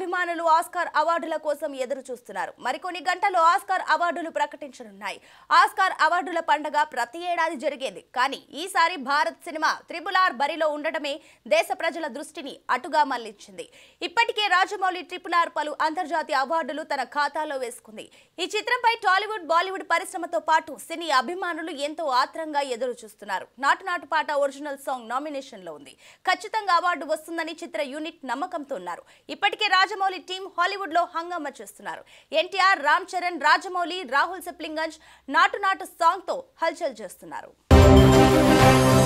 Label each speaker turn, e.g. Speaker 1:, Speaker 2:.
Speaker 1: అభిమానులు ఆస్కార్ అవార్డుల కోసం ఎదురు చూస్తున్నారు మరికొన్ని గంటల్లో ఆస్కార్ అవార్డులు ప్రకటించనున్నాయి ఆస్కార్ అవార్డుల పండగ ప్రతి ఏడాది జరిగేది కానీ ఈసారి భారత్ సినిమా త్రిబుల్ ఆర్ బరిలో ఉండటమే దేశ ప్రజల దృష్టిని అటుగా మళ్లించింది ఇప్పటికే రాజమౌళి ట్రిపుల్ ఆర్ పలు అంతర్జాతీయ అవార్డులు తన ఖాతాలో వేసుకుంది ఈ చిత్రంపై టాలీవుడ్ బాలీవుడ్ పరిశ్రమతో పాటు సినీ అభిమానులు ఎంతో ఆత్రంగా ఎదురు చూస్తున్నారు నాటు నాటు పాట ఒరిజినల్ సాంగ్ నామినేషన్ లో ఉంది ఖచ్చితంగా అవార్డు వస్తుందని చిత్ర యూనిట్ నమ్మకంతో ఉన్నారు ఇప్పటికే రాజమౌళి టీం హాలీవుడ్ లో హంగామా చేస్తున్నారు ఎన్టీఆర్ రామ్ చరణ్ రాజమౌళి రాహుల్ సిప్లింగంజ్ నాటు నాటు సాంగ్ తో హల్చల్ చేస్తున్నారు